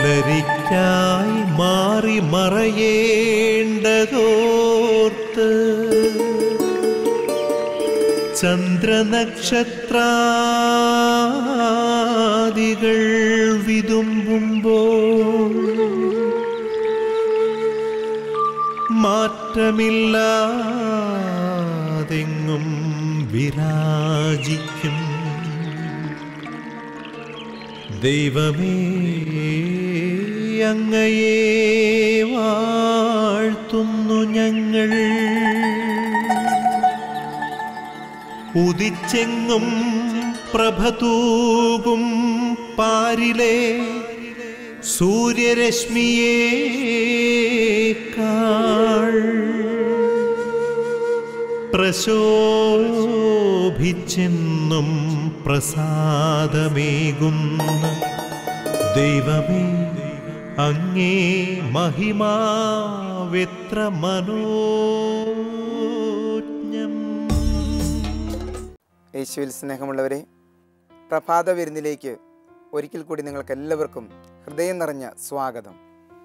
പുലരിക്കായി മാറി മറയേണ്ടതോർത്ത് ചന്ദ്രനക്ഷത്രാദികൾ വിതുമ്പുമ്പോൾ മാറ്റമില്ലാതെങ്ങും വിരാജിക്കും ദൈവമേ അങ്ങയെ വാഴ്ത്തുന്നു ഞങ്ങൾ ഉദിച്ചെങ്ങും പ്രഭതൂകും പാരിലെ സൂര്യരശ്മിയേക്കാൾ പ്രശോഭിച്ചെന്നും പ്രസാദമേകുന്ന ദൈവമേ അങ്ങേ മഹിമാവെത്ര മനോജ്ഞം യേശുവിൽ സ്നേഹമുള്ളവരെ പ്രഭാത വിരുന്നിലേക്ക് ഒരിക്കൽ കൂടി നിങ്ങൾക്ക് എല്ലാവർക്കും ഹൃദയം നിറഞ്ഞ സ്വാഗതം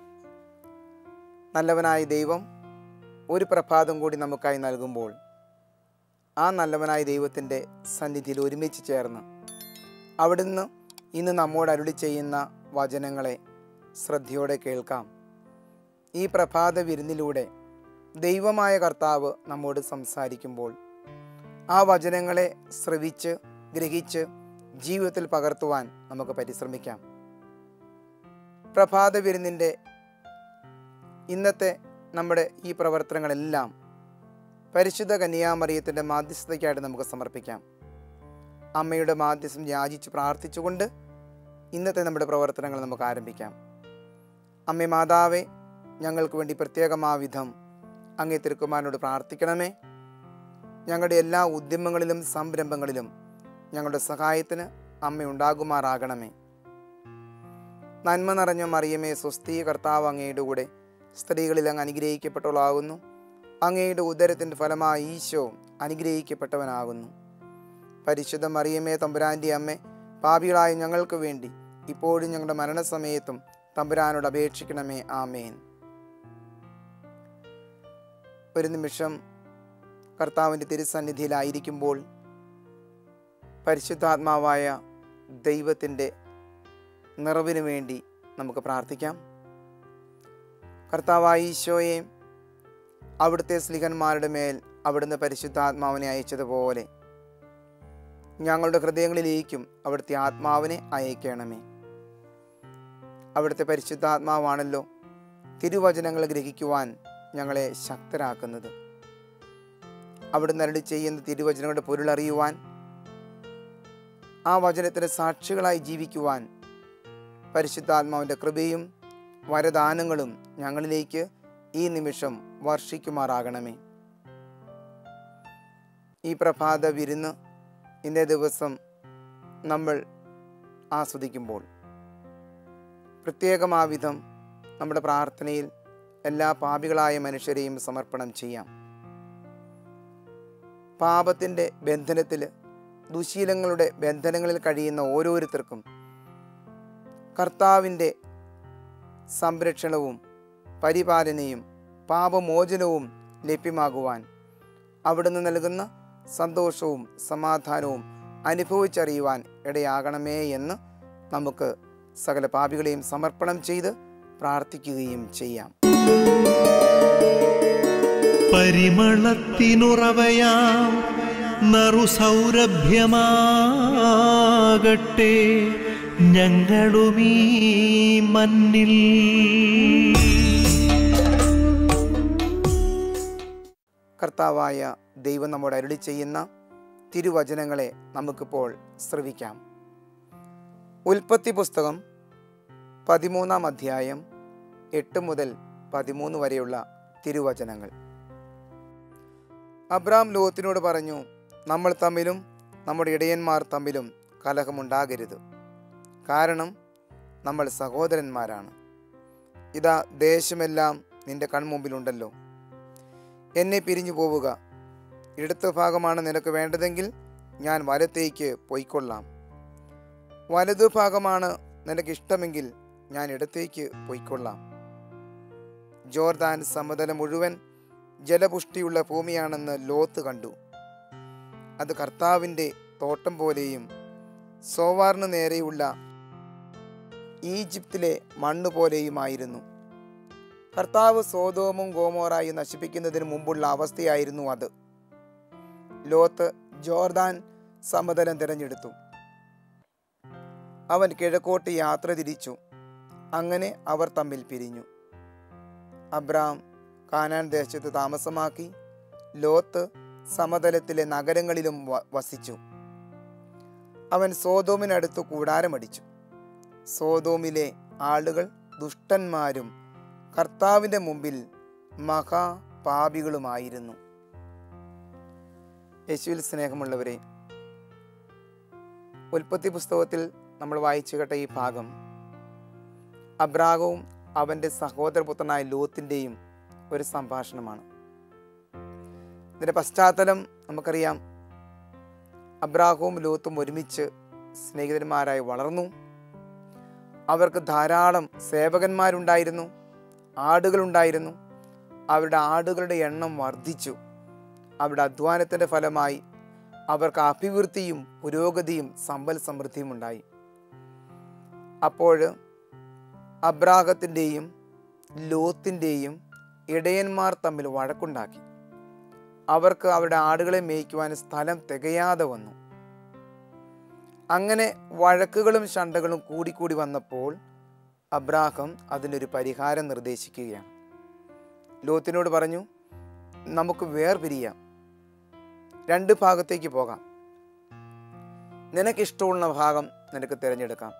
നല്ലവനായ ദൈവം ഒരു പ്രഭാതം കൂടി നമുക്കായി നൽകുമ്പോൾ ആ നല്ലവനായ ദൈവത്തിൻ്റെ സന്നിധിയിൽ ഒരുമിച്ച് ചേർന്ന് അവിടുന്ന് ഇന്ന് നമ്മോട് അരുളി ചെയ്യുന്ന വചനങ്ങളെ ശ്രദ്ധയോടെ കേൾക്കാം ഈ പ്രഭാത വിരുന്നിലൂടെ ദൈവമായ കർത്താവ് നമ്മോട് സംസാരിക്കുമ്പോൾ ആ വചനങ്ങളെ ശ്രവിച്ച് ഗ്രഹിച്ച് ജീവിതത്തിൽ പകർത്തുവാൻ നമുക്ക് പരിശ്രമിക്കാം പ്രഭാത വിരുന്നിൻ്റെ ഇന്നത്തെ നമ്മുടെ ഈ പ്രവർത്തനങ്ങളെല്ലാം പരിശുദ്ധ കന്യാമറിയത്തിൻ്റെ മാധ്യസ്ഥതയ്ക്കായിട്ട് നമുക്ക് സമർപ്പിക്കാം അമ്മയുടെ മാധ്യസ്ഥം യാചിച്ച് പ്രാർത്ഥിച്ചുകൊണ്ട് ഇന്നത്തെ നമ്മുടെ പ്രവർത്തനങ്ങൾ നമുക്ക് ആരംഭിക്കാം അമ്മേ മാതാവേ ഞങ്ങൾക്ക് വേണ്ടി പ്രത്യേകമാവിധം അങ്ങേ തിരുക്കുമാരനോട് പ്രാർത്ഥിക്കണമേ ഞങ്ങളുടെ എല്ലാ ഉദ്യമങ്ങളിലും സംരംഭങ്ങളിലും ഞങ്ങളുടെ സഹായത്തിന് അമ്മ ഉണ്ടാകുമാറാകണമേ നന്മ നിറഞ്ഞ മറിയമേ സ്വസ്തി കർത്താവ് അങ്ങയുടെ കൂടെ സ്ത്രീകളിൽ അങ്ങ് അനുഗ്രഹിക്കപ്പെട്ടവളാകുന്നു അങ്ങയുടെ ഉദരത്തിൻ്റെ ഫലമായി ഈശോ അനുഗ്രഹിക്കപ്പെട്ടവനാകുന്നു പരിശുദ്ധ മറിയമേ തമ്പുരാൻ്റെ അമ്മേ പാപികളായ ഞങ്ങൾക്ക് വേണ്ടി ഇപ്പോഴും ഞങ്ങളുടെ മരണസമയത്തും തമ്പുരാനോട് അപേക്ഷിക്കണമേ ആമേൻ ഒരു നിമിഷം കർത്താവിൻ്റെ തിരുസന്നിധിയിലായിരിക്കുമ്പോൾ പരിശുദ്ധാത്മാവായ ദൈവത്തിൻ്റെ നിറവിന് വേണ്ടി നമുക്ക് പ്രാർത്ഥിക്കാം കർത്താവായ ഈശോയെ അവിടുത്തെ സ്ലിഹന്മാരുടെ മേൽ അവിടുന്ന് പരിശുദ്ധാത്മാവിനെ അയച്ചതുപോലെ ഞങ്ങളുടെ ഹൃദയങ്ങളിലേക്കും അവിടുത്തെ ആത്മാവിനെ അയക്കണമേ അവിടുത്തെ പരിശുദ്ധാത്മാവാണല്ലോ തിരുവചനങ്ങൾ ഗ്രഹിക്കുവാൻ ഞങ്ങളെ ശക്തരാക്കുന്നത് അവിടുന്ന് അരളി ചെയ്യുന്ന തിരുവചനങ്ങളുടെ പൊരുളറിയുവാൻ ആ വചനത്തിന് സാക്ഷികളായി ജീവിക്കുവാൻ പരിശുദ്ധാത്മാവിൻ്റെ കൃപയും വരദാനങ്ങളും ഞങ്ങളിലേക്ക് ഈ നിമിഷം വർഷിക്കുമാറാകണമേ ഈ പ്രഭാത വിരുന്ന് ഇന്നേ ദിവസം നമ്മൾ ആസ്വദിക്കുമ്പോൾ പ്രത്യേകമാവിധം നമ്മുടെ പ്രാർത്ഥനയിൽ എല്ലാ പാപികളായ മനുഷ്യരെയും സമർപ്പണം ചെയ്യാം പാപത്തിൻ്റെ ബന്ധനത്തിൽ ദുശീലങ്ങളുടെ ബന്ധനങ്ങളിൽ കഴിയുന്ന ഓരോരുത്തർക്കും കർത്താവിൻ്റെ സംരക്ഷണവും പരിപാലനയും പാപമോചനവും ലഭ്യമാകുവാൻ അവിടുന്ന് നൽകുന്ന സന്തോഷവും സമാധാനവും അനുഭവിച്ചറിയുവാൻ ഇടയാകണമേ എന്ന് നമുക്ക് സകല പാപികളെയും സമർപ്പണം ചെയ്ത് പ്രാർത്ഥിക്കുകയും ചെയ്യാം പരിമളത്തിനുറവയാം നറുസൗരഭ്യമാകട്ടെ ഞങ്ങളുമീ മണ്ണിൽ കർത്താവായ ദൈവം നമ്മോട് അരുളി ചെയ്യുന്ന തിരുവചനങ്ങളെ നമുക്കിപ്പോൾ ശ്രവിക്കാം ഉൽപ്പത്തി പുസ്തകം പതിമൂന്നാം അധ്യായം എട്ട് മുതൽ പതിമൂന്ന് വരെയുള്ള തിരുവചനങ്ങൾ അബ്രാം ലോത്തിനോട് പറഞ്ഞു നമ്മൾ തമ്മിലും നമ്മുടെ ഇടയന്മാർ തമ്മിലും കലഹമുണ്ടാകരുത് കാരണം നമ്മൾ സഹോദരന്മാരാണ് ഇതാ ദേശമെല്ലാം നിന്റെ കൺമുമ്പിലുണ്ടല്ലോ എന്നെ പിരിഞ്ഞു പോവുക ഇടത്ത ഭാഗമാണ് നിനക്ക് വേണ്ടതെങ്കിൽ ഞാൻ വലത്തേക്ക് പൊയ്ക്കൊള്ളാം വലതു ഭാഗമാണ് നിനക്ക് ഇഷ്ടമെങ്കിൽ ഞാൻ ഇടത്തേക്ക് പൊയ്ക്കൊള്ളാം ജോർദാൻ സമതലം മുഴുവൻ ജലപുഷ്ടിയുള്ള ഭൂമിയാണെന്ന് ലോത്ത് കണ്ടു അത് കർത്താവിൻ്റെ തോട്ടം പോലെയും സോവാറിന് നേരെയുള്ള ഈജിപ്തിലെ മണ്ണ് പോലെയുമായിരുന്നു കർത്താവ് സോതോമും ഗോമോറായി നശിപ്പിക്കുന്നതിന് മുമ്പുള്ള അവസ്ഥയായിരുന്നു അത് ലോത്ത് ജോർദാൻ സമതലം തിരഞ്ഞെടുത്തു അവൻ കിഴക്കോട്ട് യാത്ര തിരിച്ചു അങ്ങനെ അവർ തമ്മിൽ പിരിഞ്ഞു അബ്രാം കാനാൻ ദേശത്ത് താമസമാക്കി ലോത്ത് സമതലത്തിലെ നഗരങ്ങളിലും വ- വസിച്ചു അവൻ സോതോമിനടുത്ത് കൂടാരമടിച്ചു സോതോമിലെ ആളുകൾ ദുഷ്ടന്മാരും കർത്താവിൻ്റെ മുമ്പിൽ മഹാപാപികളുമായിരുന്നു യേശുവിൽ സ്നേഹമുള്ളവരെ ഉൽപ്പത്തി പുസ്തകത്തിൽ നമ്മൾ വായിച്ചു കേട്ട ഈ ഭാഗം അബ്രാഹവും അവൻ്റെ സഹോദരപുത്രനായ ലോത്തിൻ്റെയും ഒരു സംഭാഷണമാണ് ഇതിൻ്റെ പശ്ചാത്തലം നമുക്കറിയാം അബ്രാഹവും ലോത്തും ഒരുമിച്ച് സ്നേഹിതന്മാരായി വളർന്നു അവർക്ക് ധാരാളം സേവകന്മാരുണ്ടായിരുന്നു ആടുകളുണ്ടായിരുന്നു അവരുടെ ആടുകളുടെ എണ്ണം വർദ്ധിച്ചു അവരുടെ അധ്വാനത്തിൻ്റെ ഫലമായി അവർക്ക് അഭിവൃദ്ധിയും പുരോഗതിയും സമ്പൽ സമൃദ്ധിയും ഉണ്ടായി അപ്പോൾ അബ്രാഹത്തിൻ്റെയും ലോത്തിൻ്റെയും ഇടയന്മാർ തമ്മിൽ വഴക്കുണ്ടാക്കി അവർക്ക് അവരുടെ ആടുകളെ മേയ്ക്കുവാൻ സ്ഥലം തികയാതെ വന്നു അങ്ങനെ വഴക്കുകളും ശണ്ടകളും കൂടിക്കൂടി വന്നപ്പോൾ അബ്രാഹം അതിനൊരു പരിഹാരം നിർദ്ദേശിക്കുകയാണ് ലോത്തിനോട് പറഞ്ഞു നമുക്ക് വേർപിരിയാം രണ്ട് ഭാഗത്തേക്ക് പോകാം നിനക്കിഷ്ടമുള്ള ഭാഗം നിനക്ക് തിരഞ്ഞെടുക്കാം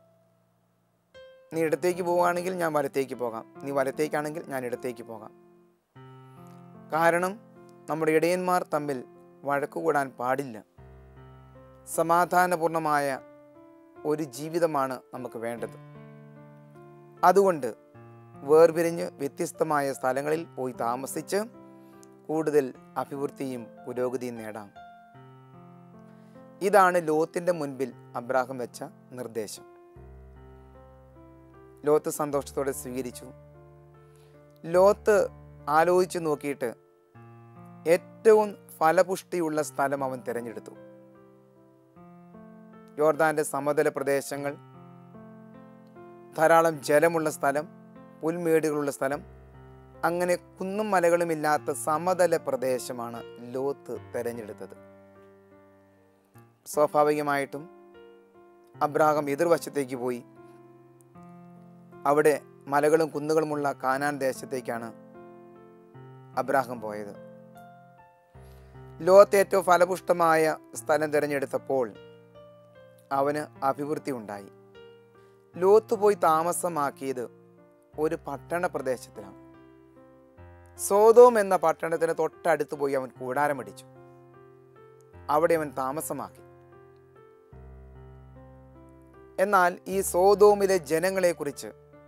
നീ ഇടത്തേക്ക് പോവുകയാണെങ്കിൽ ഞാൻ വലത്തേക്ക് പോകാം നീ വലത്തേക്കാണെങ്കിൽ ഞാൻ ഇടത്തേക്ക് പോകാം കാരണം നമ്മുടെ ഇടയന്മാർ തമ്മിൽ വഴക്ക് കൂടാൻ പാടില്ല സമാധാനപൂർണമായ ഒരു ജീവിതമാണ് നമുക്ക് വേണ്ടത് അതുകൊണ്ട് വേർപിരിഞ്ഞ് വ്യത്യസ്തമായ സ്ഥലങ്ങളിൽ പോയി താമസിച്ച് കൂടുതൽ അഭിവൃദ്ധിയും പുരോഗതിയും നേടാം ഇതാണ് ലോത്തിന്റെ മുൻപിൽ അബ്രാഹം വെച്ച നിർദ്ദേശം ലോത്ത് സന്തോഷത്തോടെ സ്വീകരിച്ചു ലോത്ത് ആലോചിച്ചു നോക്കിയിട്ട് ഏറ്റവും ഫലപുഷ്ടിയുള്ള സ്ഥലം അവൻ തിരഞ്ഞെടുത്തു യോർദാന്റെ സമതല പ്രദേശങ്ങൾ ധാരാളം ജലമുള്ള സ്ഥലം പുൽമേടുകളുള്ള സ്ഥലം അങ്ങനെ കുന്നും മലകളും ഇല്ലാത്ത സമതല പ്രദേശമാണ് ലോത്ത് തിരഞ്ഞെടുത്തത് സ്വാഭാവികമായിട്ടും അബ്രാഹം എതിർവശത്തേക്ക് പോയി അവിടെ മലകളും കുന്നുകളുമുള്ള കാനാൻ ദേശത്തേക്കാണ് അബ്രാഹം പോയത് ലോകത്ത് ഏറ്റവും ഫലപുഷ്ടമായ സ്ഥലം തിരഞ്ഞെടുത്തപ്പോൾ അവന് അഭിവൃദ്ധി ഉണ്ടായി ലോത്ത് പോയി താമസമാക്കിയത് ഒരു പട്ടണ പ്രദേശത്തിലാണ് സോതോം എന്ന പട്ടണത്തിന് തൊട്ടടുത്ത് പോയി അവൻ കൂടാരമടിച്ചു അവിടെ അവൻ താമസമാക്കി എന്നാൽ ഈ സോതോമിലെ ജനങ്ങളെക്കുറിച്ച്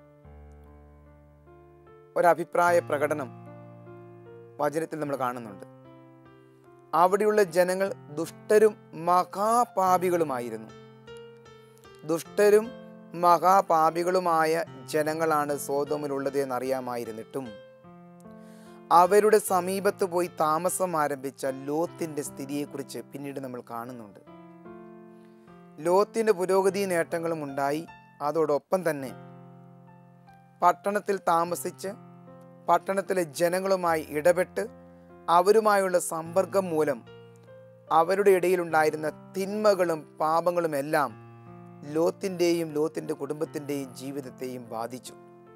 ഒരഭിപ്രായ പ്രകടനം വചനത്തിൽ നമ്മൾ കാണുന്നുണ്ട് അവിടെയുള്ള ജനങ്ങൾ ദുഷ്ടരും മഹാപാപികളുമായിരുന്നു ദുഷ്ടരും മഹാപാപികളുമായ ജനങ്ങളാണ് സോതോമിലുള്ളത് എന്നറിയാമായിരുന്നിട്ടും അവരുടെ സമീപത്ത് പോയി താമസം ആരംഭിച്ച ലോത്തിന്റെ സ്ഥിതിയെക്കുറിച്ച് പിന്നീട് നമ്മൾ കാണുന്നുണ്ട് ലോത്തിന്റെ പുരോഗതി നേട്ടങ്ങളും ഉണ്ടായി അതോടൊപ്പം തന്നെ പട്ടണത്തിൽ താമസിച്ച് പട്ടണത്തിലെ ജനങ്ങളുമായി ഇടപെട്ട് അവരുമായുള്ള സമ്പർക്കം മൂലം അവരുടെ ഇടയിലുണ്ടായിരുന്ന തിന്മകളും പാപങ്ങളും എല്ലാം ലോത്തിൻ്റെയും ലോത്തിൻ്റെ കുടുംബത്തിൻ്റെയും ജീവിതത്തെയും ബാധിച്ചു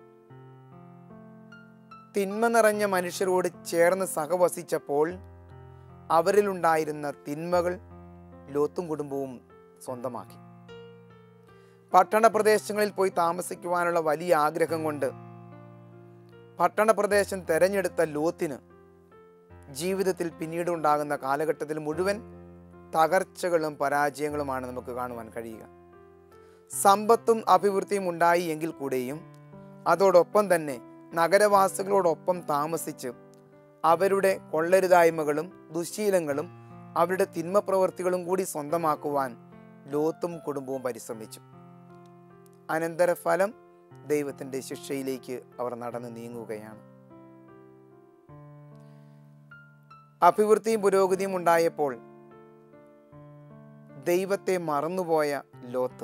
തിന്മ നിറഞ്ഞ മനുഷ്യരോട് ചേർന്ന് സഹവസിച്ചപ്പോൾ അവരിലുണ്ടായിരുന്ന തിന്മകൾ ലോത്തും കുടുംബവും സ്വന്തമാക്കി പട്ടണ പ്രദേശങ്ങളിൽ പോയി താമസിക്കുവാനുള്ള വലിയ ആഗ്രഹം കൊണ്ട് പട്ടണ പ്രദേശം തെരഞ്ഞെടുത്ത ലോത്തിന് ജീവിതത്തിൽ പിന്നീട് ഉണ്ടാകുന്ന കാലഘട്ടത്തിൽ മുഴുവൻ തകർച്ചകളും പരാജയങ്ങളുമാണ് നമുക്ക് കാണുവാൻ കഴിയുക സമ്പത്തും അഭിവൃദ്ധിയും ഉണ്ടായി എങ്കിൽ കൂടെയും അതോടൊപ്പം തന്നെ നഗരവാസികളോടൊപ്പം താമസിച്ച് അവരുടെ കൊള്ളരുതായ്മകളും ദുശീലങ്ങളും അവരുടെ തിന്മ പ്രവൃത്തികളും കൂടി സ്വന്തമാക്കുവാൻ ലോത്തും കുടുംബവും പരിശ്രമിച്ചു അനന്തരഫലം ദൈവത്തിൻ്റെ ശിക്ഷയിലേക്ക് അവർ നടന്നു നീങ്ങുകയാണ് അഭിവൃദ്ധിയും പുരോഗതിയും ഉണ്ടായപ്പോൾ ദൈവത്തെ മറന്നുപോയ ലോത്ത്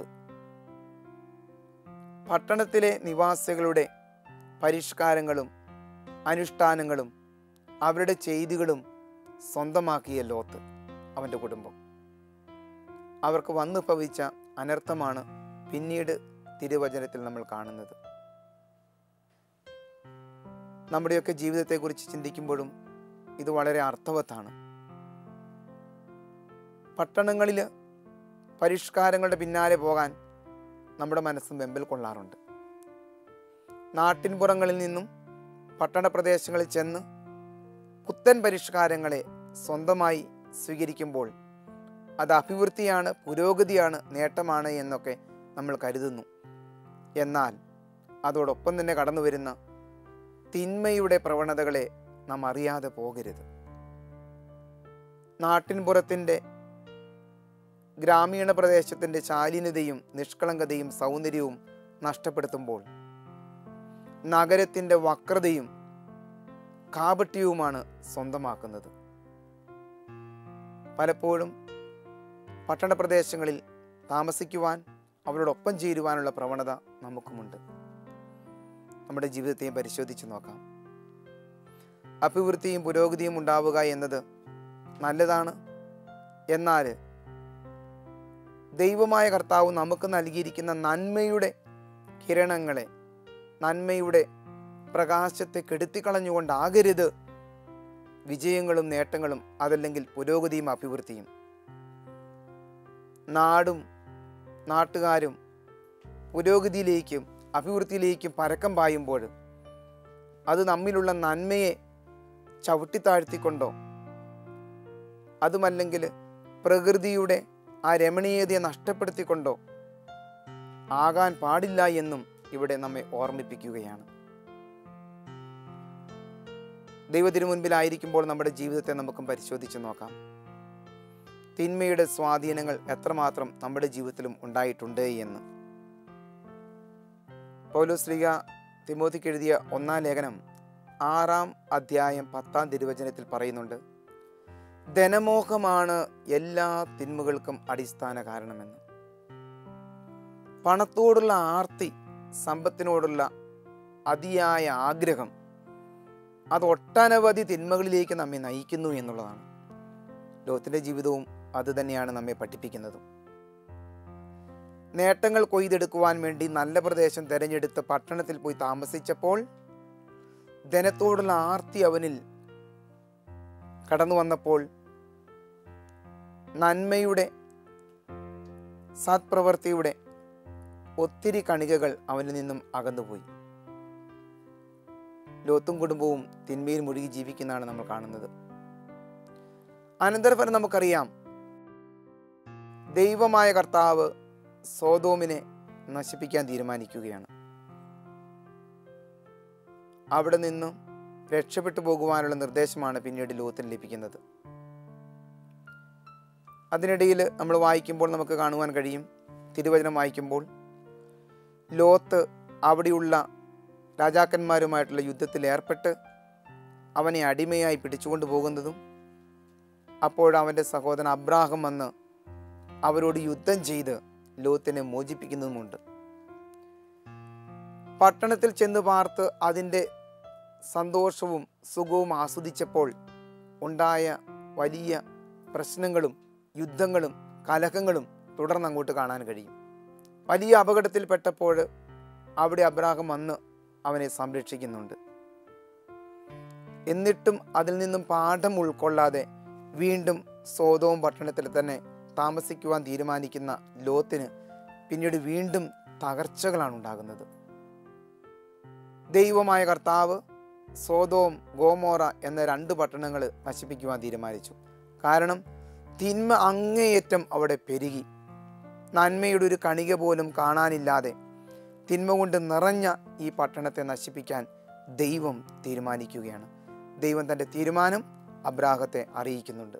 പട്ടണത്തിലെ നിവാസികളുടെ പരിഷ്കാരങ്ങളും അനുഷ്ഠാനങ്ങളും അവരുടെ ചെയ്തികളും സ്വന്തമാക്കിയ ലോത്ത് അവൻ്റെ കുടുംബം അവർക്ക് വന്നു ഭവിച്ച അനർത്ഥമാണ് പിന്നീട് തിരുവചനത്തിൽ നമ്മൾ കാണുന്നത് നമ്മുടെയൊക്കെ ജീവിതത്തെക്കുറിച്ച് ചിന്തിക്കുമ്പോഴും ഇത് വളരെ അർത്ഥവത്താണ് പട്ടണങ്ങളിൽ പരിഷ്കാരങ്ങളുടെ പിന്നാലെ പോകാൻ നമ്മുടെ മനസ്സും വെമ്പൽ കൊള്ളാറുണ്ട് നാട്ടിൻപുറങ്ങളിൽ നിന്നും പട്ടണ പ്രദേശങ്ങളിൽ ചെന്ന് പുത്തൻ പരിഷ്കാരങ്ങളെ സ്വന്തമായി സ്വീകരിക്കുമ്പോൾ അത് അഭിവൃദ്ധിയാണ് പുരോഗതിയാണ് നേട്ടമാണ് എന്നൊക്കെ നമ്മൾ കരുതുന്നു എന്നാൽ അതോടൊപ്പം തന്നെ കടന്നു വരുന്ന തിന്മയുടെ പ്രവണതകളെ നാം അറിയാതെ പോകരുത് നാട്ടിൻപുറത്തിൻ്റെ ഗ്രാമീണ പ്രദേശത്തിൻ്റെ ശാലീനതയും നിഷ്കളങ്കതയും സൗന്ദര്യവും നഷ്ടപ്പെടുത്തുമ്പോൾ നഗരത്തിൻ്റെ വക്രതയും കാപട്യവുമാണ് സ്വന്തമാക്കുന്നത് പലപ്പോഴും പട്ടണ പ്രദേശങ്ങളിൽ താമസിക്കുവാൻ അവരോടൊപ്പം ചേരുവാനുള്ള പ്രവണത നമുക്കുമുണ്ട് നമ്മുടെ ജീവിതത്തെയും പരിശോധിച്ച് നോക്കാം അഭിവൃദ്ധിയും പുരോഗതിയും ഉണ്ടാവുക എന്നത് നല്ലതാണ് എന്നാൽ ദൈവമായ കർത്താവ് നമുക്ക് നൽകിയിരിക്കുന്ന നന്മയുടെ കിരണങ്ങളെ നന്മയുടെ പ്രകാശത്തെ കെടുത്തിക്കളഞ്ഞുകൊണ്ടാകരുത് വിജയങ്ങളും നേട്ടങ്ങളും അതല്ലെങ്കിൽ പുരോഗതിയും അഭിവൃദ്ധിയും നാടും നാട്ടുകാരും പുരോഗതിയിലേക്കും അഭിവൃദ്ധിയിലേക്കും പരക്കം പായുമ്പോൾ അത് നമ്മിലുള്ള നന്മയെ ചവിട്ടിത്താഴ്ത്തിക്കൊണ്ടോ അതുമല്ലെങ്കിൽ പ്രകൃതിയുടെ ആ രമണീയതയെ നഷ്ടപ്പെടുത്തിക്കൊണ്ടോ ആകാൻ പാടില്ല എന്നും ഇവിടെ നമ്മെ ഓർമ്മിപ്പിക്കുകയാണ് ദൈവത്തിനു മുൻപിലായിരിക്കുമ്പോൾ നമ്മുടെ ജീവിതത്തെ നമുക്കും പരിശോധിച്ച് നോക്കാം തിന്മയുടെ സ്വാധീനങ്ങൾ എത്രമാത്രം നമ്മുടെ ജീവിതത്തിലും ഉണ്ടായിട്ടുണ്ട് എന്ന് പൗലോസ്ലിക തിമോത്തിക്ക് എഴുതിയ ഒന്നാം ലേഖനം ആറാം അധ്യായം പത്താം തിരുവചനത്തിൽ പറയുന്നുണ്ട് ധനമോഹമാണ് എല്ലാ തിന്മകൾക്കും അടിസ്ഥാന കാരണമെന്ന് പണത്തോടുള്ള ആർത്തി സമ്പത്തിനോടുള്ള അതിയായ ആഗ്രഹം അത് ഒട്ടനവധി തിന്മകളിലേക്ക് നമ്മെ നയിക്കുന്നു എന്നുള്ളതാണ് ലോകത്തിൻ്റെ ജീവിതവും അത് തന്നെയാണ് നമ്മെ പഠിപ്പിക്കുന്നതും നേട്ടങ്ങൾ കൊയ്തെടുക്കുവാൻ വേണ്ടി നല്ല പ്രദേശം തിരഞ്ഞെടുത്ത് പട്ടണത്തിൽ പോയി താമസിച്ചപ്പോൾ ധനത്തോടുള്ള ആർത്തി അവനിൽ കടന്നു വന്നപ്പോൾ നന്മയുടെ സത്പ്രവൃത്തിയുടെ ഒത്തിരി കണികകൾ അവനിൽ നിന്നും അകന്നുപോയി ലോത്തും കുടുംബവും തിന്മയിൽ മുഴുകി ജീവിക്കുന്നതാണ് നമ്മൾ കാണുന്നത് അനന്തരഫലം നമുക്കറിയാം ദൈവമായ കർത്താവ് സോതോമിനെ നശിപ്പിക്കാൻ തീരുമാനിക്കുകയാണ് അവിടെ നിന്നും രക്ഷപ്പെട്ടു പോകുവാനുള്ള നിർദ്ദേശമാണ് പിന്നീട് ലോത്തിന് ലഭിക്കുന്നത് അതിനിടയിൽ നമ്മൾ വായിക്കുമ്പോൾ നമുക്ക് കാണുവാൻ കഴിയും തിരുവചനം വായിക്കുമ്പോൾ ലോത്ത് അവിടെയുള്ള രാജാക്കന്മാരുമായിട്ടുള്ള യുദ്ധത്തിൽ ഏർപ്പെട്ട് അവനെ അടിമയായി പിടിച്ചുകൊണ്ടു പോകുന്നതും അപ്പോൾ അവൻ്റെ സഹോദരൻ അബ്രാഹം വന്ന് അവരോട് യുദ്ധം ചെയ്ത് ലോത്തിനെ മോചിപ്പിക്കുന്നതുമുണ്ട് പട്ടണത്തിൽ ചെന്ന് പാർത്ത് അതിൻ്റെ സന്തോഷവും സുഖവും ആസ്വദിച്ചപ്പോൾ ഉണ്ടായ വലിയ പ്രശ്നങ്ങളും യുദ്ധങ്ങളും കലഹങ്ങളും തുടർന്ന് അങ്ങോട്ട് കാണാൻ കഴിയും വലിയ അപകടത്തിൽപ്പെട്ടപ്പോൾ അവിടെ അബ്രാഹം വന്ന് അവനെ സംരക്ഷിക്കുന്നുണ്ട് എന്നിട്ടും അതിൽ നിന്നും പാഠം ഉൾക്കൊള്ളാതെ വീണ്ടും സോതവും പട്ടണത്തിൽ തന്നെ താമസിക്കുവാൻ തീരുമാനിക്കുന്ന ലോത്തിന് പിന്നീട് വീണ്ടും തകർച്ചകളാണ് ഉണ്ടാകുന്നത് ദൈവമായ കർത്താവ് സോതോം ഗോമോറ എന്ന രണ്ട് പട്ടണങ്ങൾ നശിപ്പിക്കുവാൻ തീരുമാനിച്ചു കാരണം തിന്മ അങ്ങേയറ്റം അവിടെ പെരുകി നന്മയുടെ ഒരു കണിക പോലും കാണാനില്ലാതെ തിന്മ കൊണ്ട് നിറഞ്ഞ ഈ പട്ടണത്തെ നശിപ്പിക്കാൻ ദൈവം തീരുമാനിക്കുകയാണ് ദൈവം തൻ്റെ തീരുമാനം അബ്രാഹത്തെ അറിയിക്കുന്നുണ്ട്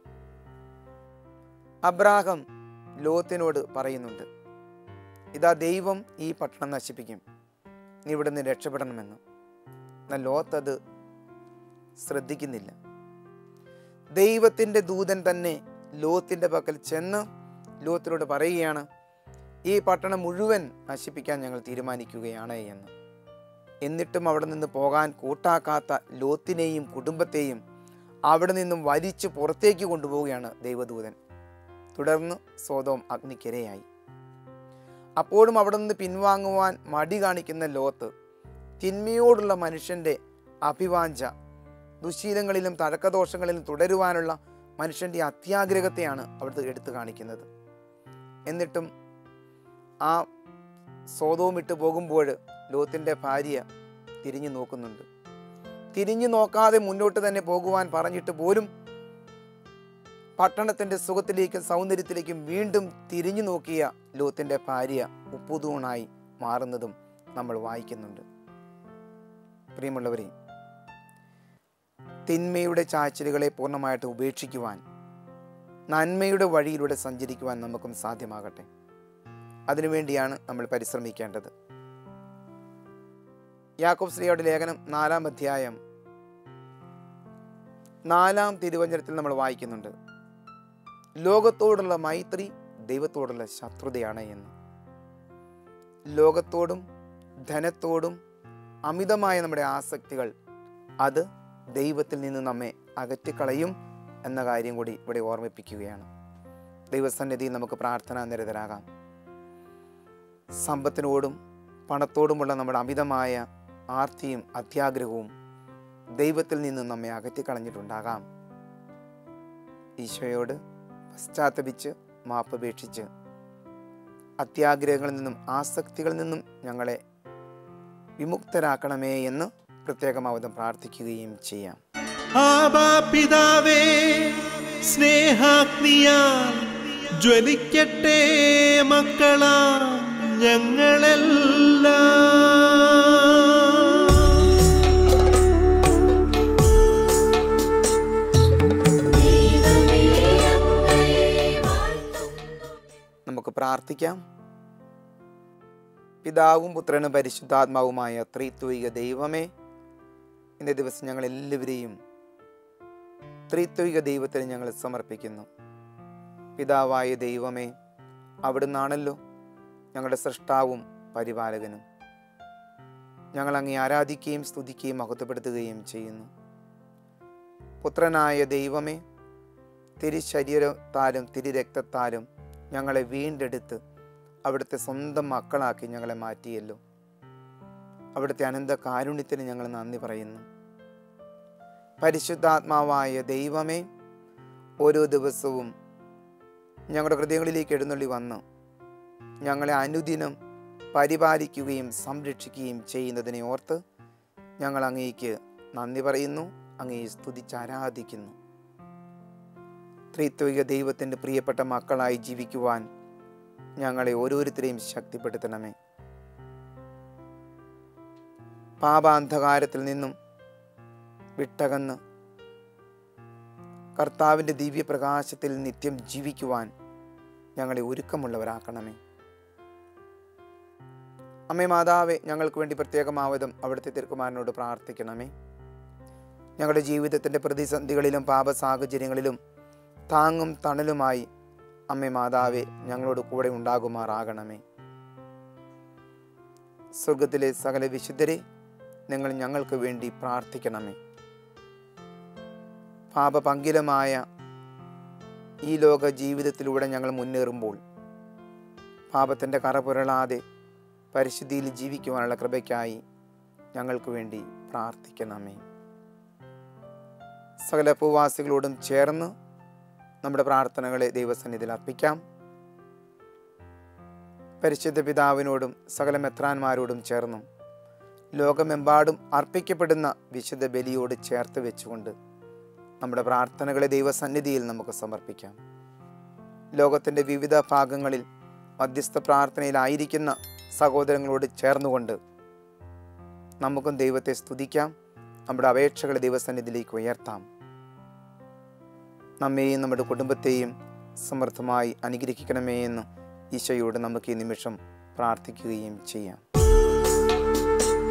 അബ്രാഹം ലോത്തിനോട് പറയുന്നുണ്ട് ഇതാ ദൈവം ഈ പട്ടണം നശിപ്പിക്കും നീ ഇവിടെ നിന്ന് രക്ഷപ്പെടണമെന്ന് എന്നാൽ ലോത്ത് അത് ശ്രദ്ധിക്കുന്നില്ല ദൈവത്തിൻ്റെ ദൂതൻ തന്നെ ലോത്തിൻ്റെ പക്കൽ ചെന്ന് ലോത്തിനോട് പറയുകയാണ് ഈ പട്ടണം മുഴുവൻ നശിപ്പിക്കാൻ ഞങ്ങൾ തീരുമാനിക്കുകയാണ് എന്ന് എന്നിട്ടും അവിടെ നിന്ന് പോകാൻ കൂട്ടാക്കാത്ത ലോത്തിനെയും കുടുംബത്തെയും അവിടെ നിന്നും വലിച്ചു പുറത്തേക്ക് കൊണ്ടുപോവുകയാണ് ദൈവദൂതൻ തുടർന്ന് സ്വതവും അഗ്നിക്കിരയായി അപ്പോഴും അവിടെ നിന്ന് പിൻവാങ്ങുവാൻ മടി കാണിക്കുന്ന ലോത്ത് തിന്മയോടുള്ള മനുഷ്യൻ്റെ അഭിവാഞ്ച ദുശീലങ്ങളിലും തഴക്കദോഷങ്ങളിലും തുടരുവാനുള്ള മനുഷ്യൻ്റെ അത്യാഗ്രഹത്തെയാണ് അവിടുത്തെ എടുത്തു കാണിക്കുന്നത് എന്നിട്ടും ആ സ്വതവും വിട്ടു പോകുമ്പോൾ ലോത്തിൻ്റെ ഭാര്യ തിരിഞ്ഞു നോക്കുന്നുണ്ട് തിരിഞ്ഞു നോക്കാതെ മുന്നോട്ട് തന്നെ പോകുവാൻ പറഞ്ഞിട്ട് പോലും പട്ടണത്തിൻ്റെ സുഖത്തിലേക്കും സൗന്ദര്യത്തിലേക്കും വീണ്ടും തിരിഞ്ഞു നോക്കിയ ലോത്തിൻ്റെ ഭാര്യ ഉപ്പുതൂണായി മാറുന്നതും നമ്മൾ വായിക്കുന്നുണ്ട് പ്രിയമുള്ളവരെ തിന്മയുടെ ചാച്ചിലുകളെ പൂർണ്ണമായിട്ട് ഉപേക്ഷിക്കുവാൻ നന്മയുടെ വഴിയിലൂടെ സഞ്ചരിക്കുവാൻ നമുക്കും സാധ്യമാകട്ടെ അതിനുവേണ്ടിയാണ് നമ്മൾ പരിശ്രമിക്കേണ്ടത് യാക്കോബ് ശ്രീയുടെ ലേഖനം നാലാം അധ്യായം നാലാം തിരുവചനത്തിൽ നമ്മൾ വായിക്കുന്നുണ്ട് ലോകത്തോടുള്ള മൈത്രി ദൈവത്തോടുള്ള ശത്രുതയാണ് എന്ന് ലോകത്തോടും ധനത്തോടും അമിതമായ നമ്മുടെ ആസക്തികൾ അത് ദൈവത്തിൽ നിന്ന് നമ്മെ അകറ്റിക്കളയും എന്ന കാര്യം കൂടി ഇവിടെ ഓർമ്മിപ്പിക്കുകയാണ് ദൈവസന്നിധിയിൽ നമുക്ക് പ്രാർത്ഥനാ നിരതരാകാം സമ്പത്തിനോടും പണത്തോടുമുള്ള നമ്മുടെ അമിതമായ ആർത്തിയും അത്യാഗ്രഹവും ദൈവത്തിൽ നിന്ന് നമ്മെ അകറ്റിക്കളഞ്ഞിട്ടുണ്ടാകാം ഈശോയോട് പശ്ചാത്തപിച്ച് മാപ്പപേക്ഷിച്ച് അത്യാഗ്രഹങ്ങളിൽ നിന്നും ആസക്തികളിൽ നിന്നും ഞങ്ങളെ വിമുക്തരാക്കണമേ എന്ന് പ്രത്യേകമാവതം പ്രാർത്ഥിക്കുകയും ചെയ്യാം ആബാ പിതാവേ സ്നേഹാഗ്നിയാൽ ജ്വലിക്കട്ടെ മക്കളാ ഞങ്ങളെല്ലാം നമുക്ക് പ്രാർത്ഥിക്കാം പിതാവും പുത്രനും പരിശുദ്ധാത്മാവുമായ ത്രിത്വിക ദൈവമേ ഇന്നേ ദിവസം ഞങ്ങൾ എല്ലാവരെയും ത്രിത്വിക ദൈവത്തിന് ഞങ്ങൾ സമർപ്പിക്കുന്നു പിതാവായ ദൈവമേ അവിടുന്നാണല്ലോ ഞങ്ങളുടെ സൃഷ്ടാവും പരിപാലകനും ഞങ്ങൾ അങ്ങേ ആരാധിക്കുകയും സ്തുതിക്കുകയും മഹത്വപ്പെടുത്തുകയും ചെയ്യുന്നു പുത്രനായ ദൈവമേ തിരുശരീരത്താലും തിരുരക്തത്താലും ഞങ്ങളെ വീണ്ടെടുത്ത് അവിടുത്തെ സ്വന്തം മക്കളാക്കി ഞങ്ങളെ മാറ്റിയല്ലോ അവിടുത്തെ അനന്ത കാരുണ്യത്തിന് ഞങ്ങൾ നന്ദി പറയുന്നു പരിശുദ്ധാത്മാവായ ദൈവമേ ഓരോ ദിവസവും ഞങ്ങളുടെ ഹൃദയങ്ങളിലേക്ക് എഴുന്നള്ളി വന്ന് ഞങ്ങളെ അനുദിനം പരിപാലിക്കുകയും സംരക്ഷിക്കുകയും ചെയ്യുന്നതിനെ ഓർത്ത് ഞങ്ങൾ അങ്ങേക്ക് നന്ദി പറയുന്നു അങ്ങയെ സ്തുതിച്ചാരാധിക്കുന്നു ത്രിത്വിക ദൈവത്തിൻ്റെ പ്രിയപ്പെട്ട മക്കളായി ജീവിക്കുവാൻ ഞങ്ങളെ ഓരോരുത്തരെയും ശക്തിപ്പെടുത്തണമേ പാപാന്ധകാരത്തിൽ നിന്നും വിട്ടകന്ന് കർത്താവിൻ്റെ ദിവ്യപ്രകാശത്തിൽ നിത്യം ജീവിക്കുവാൻ ഞങ്ങളെ ഒരുക്കമുള്ളവരാക്കണമേ അമ്മേ മാതാവെ ഞങ്ങൾക്ക് വേണ്ടി പ്രത്യേകമാവതും അവിടുത്തെ തിരുക്കുമാരനോട് പ്രാർത്ഥിക്കണമേ ഞങ്ങളുടെ ജീവിതത്തിൻ്റെ പ്രതിസന്ധികളിലും പാപ സാഹചര്യങ്ങളിലും താങ്ങും തണലുമായി അമ്മേ മാതാവെ ഞങ്ങളോട് കൂടെ ഉണ്ടാകുമാറാകണമേ സ്വർഗത്തിലെ സകല വിശുദ്ധരെ നിങ്ങൾ ഞങ്ങൾക്ക് വേണ്ടി പ്രാർത്ഥിക്കണമേ പാപപങ്കിലമായ ഈ ലോക ജീവിതത്തിലൂടെ ഞങ്ങൾ മുന്നേറുമ്പോൾ പാപത്തിൻ്റെ കറ പുരളാതെ പരിശുദ്ധിയിൽ ജീവിക്കുവാനുള്ള കൃപയ്ക്കായി ഞങ്ങൾക്ക് വേണ്ടി പ്രാർത്ഥിക്കണമേ സകല ഉപവാസികളോടും ചേർന്ന് നമ്മുടെ പ്രാർത്ഥനകളെ ദൈവസന്നിധിയിൽ അർപ്പിക്കാം പരിശുദ്ധ പിതാവിനോടും സകല മെത്രാന്മാരോടും ചേർന്നും ലോകമെമ്പാടും അർപ്പിക്കപ്പെടുന്ന വിശുദ്ധ ബലിയോട് ചേർത്ത് വെച്ചുകൊണ്ട് നമ്മുടെ പ്രാർത്ഥനകളെ ദൈവസന്നിധിയിൽ നമുക്ക് സമർപ്പിക്കാം ലോകത്തിൻ്റെ വിവിധ ഭാഗങ്ങളിൽ മധ്യസ്ഥ പ്രാർത്ഥനയിലായിരിക്കുന്ന സഹോദരങ്ങളോട് ചേർന്നുകൊണ്ട് നമുക്കും ദൈവത്തെ സ്തുതിക്കാം നമ്മുടെ അപേക്ഷകളെ ദൈവസന്നിധിയിലേക്ക് ഉയർത്താം നമ്മെയും നമ്മുടെ കുടുംബത്തെയും സമൃദ്ധമായി അനുഗ്രഹിക്കണമേ എന്ന് ഈശോയോട് നമുക്ക് ഈ നിമിഷം പ്രാർത്ഥിക്കുകയും ചെയ്യാം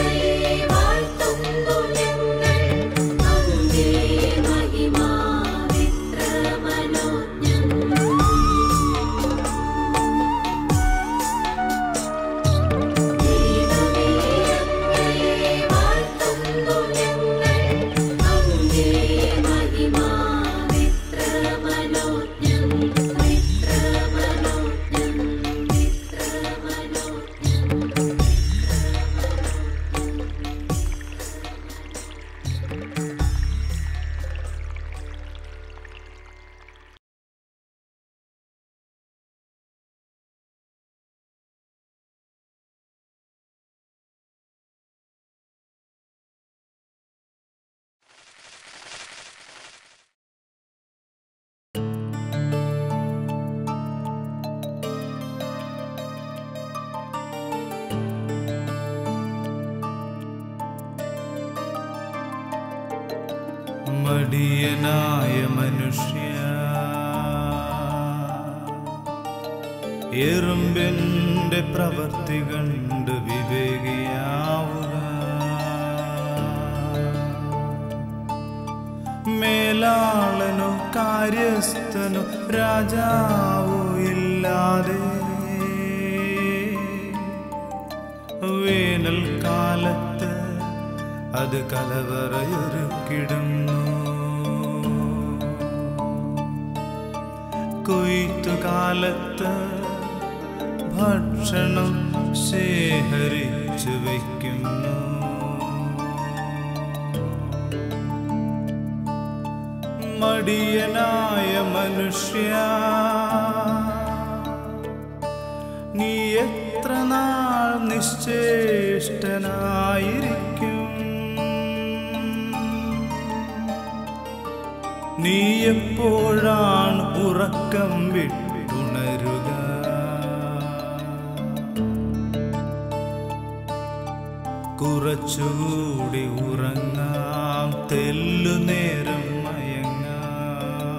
മടിയനായ മനുഷ്യ എറുമ്പിന്റെ പ്രവൃത്തി കണ്ട് വിവേകിയാവുക മേലാളനോ കാര്യസ്ഥനോ രാജാവോ ഇല്ലാതെ വേനൽക്കാലത്ത് അത് കലവറയൊരുക്കിടുന്നു കൊയ്ത്തുകാലത്ത് ഭക്ഷണം ശേഖരിച്ചു വയ്ക്കുന്നു മടിയനായ മനുഷ്യ നീ എത്ര നാൾ നിശ്ചേഷ്ടനായിരിക്കും നീ എപ്പോഴാണ് ഉറക്കം വിട്ടുണരുക കുറച്ചുകൂടി ഉറങ്ങാം തെല്ലു നേരം മയങ്ങാം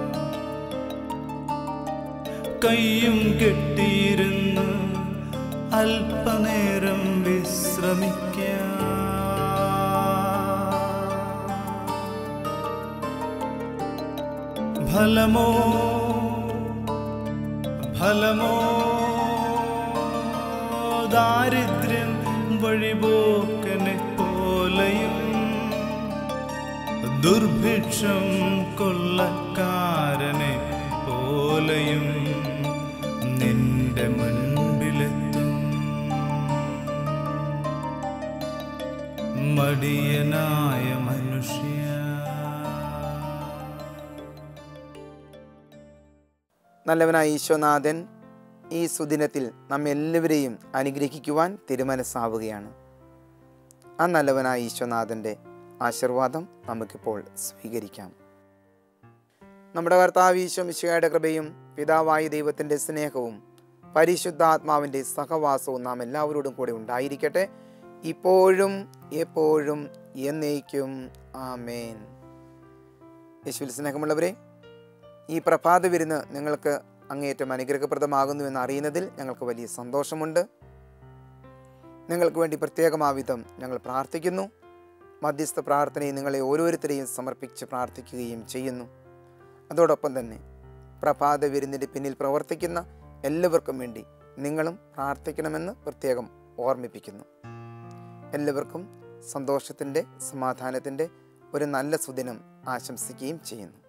കയ്യും കെട്ടിയിരുന്ന് അല്പനേരം വിശ്രമിക്കാം ഫലമോ ഫലമോ ദാരിദ്ര്യം വഴിപോക്കനെ പോലെയും ദുർഭിക്ഷം കൊള്ളക്കാരനെ പോലെയും നിന്റെ മുൻപിലെത്തും മടിയനായ മനുഷ്യ നല്ലവനായ ഈശോനാഥൻ ഈ സുദിനത്തിൽ നമ്മെല്ലാവരെയും അനുഗ്രഹിക്കുവാൻ തിരുമനസ്സാവുകയാണ് ആ നല്ലവനായ ഈശോനാഥൻ്റെ ആശീർവാദം നമുക്കിപ്പോൾ സ്വീകരിക്കാം നമ്മുടെ കർത്താവ് ഈശോ മിശിഹായുടെ കൃപയും പിതാവായ ദൈവത്തിൻ്റെ സ്നേഹവും പരിശുദ്ധാത്മാവിൻ്റെ സഹവാസവും നാം എല്ലാവരോടും കൂടെ ഉണ്ടായിരിക്കട്ടെ ഇപ്പോഴും എപ്പോഴും എന്നേക്കും ആമേൻ യേശുവിൽ സ്നേഹമുള്ളവരെ ഈ പ്രഭാത വിരുന്ന് നിങ്ങൾക്ക് അങ്ങേയറ്റം അനുഗ്രഹപ്രദമാകുന്നു എന്ന് അറിയുന്നതിൽ ഞങ്ങൾക്ക് വലിയ സന്തോഷമുണ്ട് നിങ്ങൾക്ക് വേണ്ടി പ്രത്യേകമാവിധം ഞങ്ങൾ പ്രാർത്ഥിക്കുന്നു മധ്യസ്ഥ പ്രാർത്ഥനയും നിങ്ങളെ ഓരോരുത്തരെയും സമർപ്പിച്ച് പ്രാർത്ഥിക്കുകയും ചെയ്യുന്നു അതോടൊപ്പം തന്നെ പ്രഭാത വിരുന്നിൻ്റെ പിന്നിൽ പ്രവർത്തിക്കുന്ന എല്ലാവർക്കും വേണ്ടി നിങ്ങളും പ്രാർത്ഥിക്കണമെന്ന് പ്രത്യേകം ഓർമ്മിപ്പിക്കുന്നു എല്ലാവർക്കും സന്തോഷത്തിൻ്റെ സമാധാനത്തിൻ്റെ ഒരു നല്ല സുദിനം ആശംസിക്കുകയും ചെയ്യുന്നു